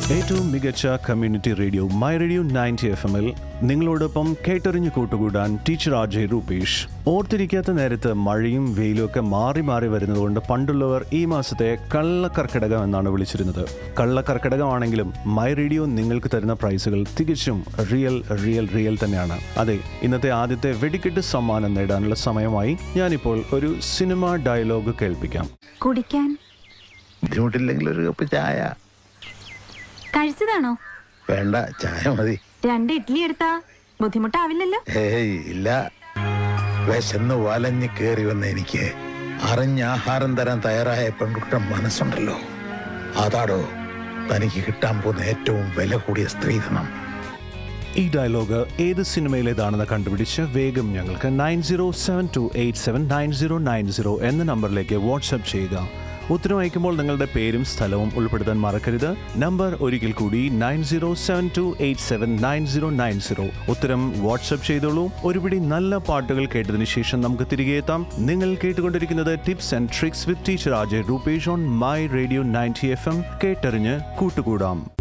ഏറ്റവും മികച്ച community radio my radio ninety F എമ്മിൽ നിങ്ങളോടൊപ്പം കേട്ടറിഞ്ഞു കൂട്ടുകൂടാൻ ടീച്ചർ അജയ് രൂപേഷ് ഓർത്തിരിക്കാത്ത നേരത്ത് മഴയും വെയിലും ഒക്കെ മാറി മാറി വരുന്നതുകൊണ്ട് പണ്ടുള്ളവർ ഈ മാസത്തെ കള്ളക്കർക്കിടകം എന്നാണ് വിളിച്ചിരുന്നത് കള്ളക്കർക്കിടകമാണെങ്കിലും മൈ റേഡിയോ നിങ്ങൾക്ക് തരുന്ന പ്രൈസുകൾ തികച്ചും റിയൽ റിയൽ റിയൽ തന്നെയാണ് അതെ ഇന്നത്തെ ആദ്യത്തെ വെടിക്കെട്ട് സമ്മാനം നേടാനുള്ള സമയമായി ഞാനിപ്പോൾ ഒരു സിനിമ ഡയലോഗ് കേൾപ്പിക്കാം കുടിക്കാൻ ബുദ്ധിമുട്ടില്ലെങ്കിൽ ഒരു കപ്പ് ചായ കഴിച്ചതാണോ വേണ്ട ചായ മതി രണ്ട് ഇഡ്ഡലി എടുത്താ ബുദ്ധിമുട്ടാവില്ലല്ലോ ഏയ് ഇല്ല വിശന്ന് വലഞ്ഞ് കേറി വന്ന എനിക്ക് അറിഞ്ഞ ആഹാരം തരാൻ തയ്യാറായ പെൺകുട്ടം മനസ്സുണ്ടല്ലോ അതാടോ തനിക്ക് കിട്ടാൻ പോകുന്ന ഏറ്റവും വില കൂടിയ സ്ത്രീധനം ഈ ഡയലോഗ് ഏത് സിനിമയിലേതാണെന്ന് കണ്ടുപിടിച്ച് വേഗം ഞങ്ങൾക്ക് nine zero seven two eight seven nine zero nine zero എന്ന നമ്പറിലേക്ക് വാട്സപ്പ് ചെയ്യുക ഉത്തരം അയക്കുമ്പോൾ നിങ്ങളുടെ പേരും സ്ഥലവും ഉൾപ്പെടുത്താൻ മറക്കരുത് നമ്പർ ഒരിക്കൽ കൂടി nine zero seven two eight seven nine zero nine zero ഉത്തരം വാട്സപ്പ് ചെയ്തോളൂ ഒരുപിടി നല്ല പാട്ടുകൾ കേട്ടതിന് ശേഷം നമുക്ക് തിരികെ എത്താം നിങ്ങൾ കേട്ടുകൊണ്ടിരിക്കുന്നത് tips and tricks with teacher Ajay Rupesh on my radio ninety F M കേട്ടറിഞ്ഞ് കൂട്ടുകൂടാം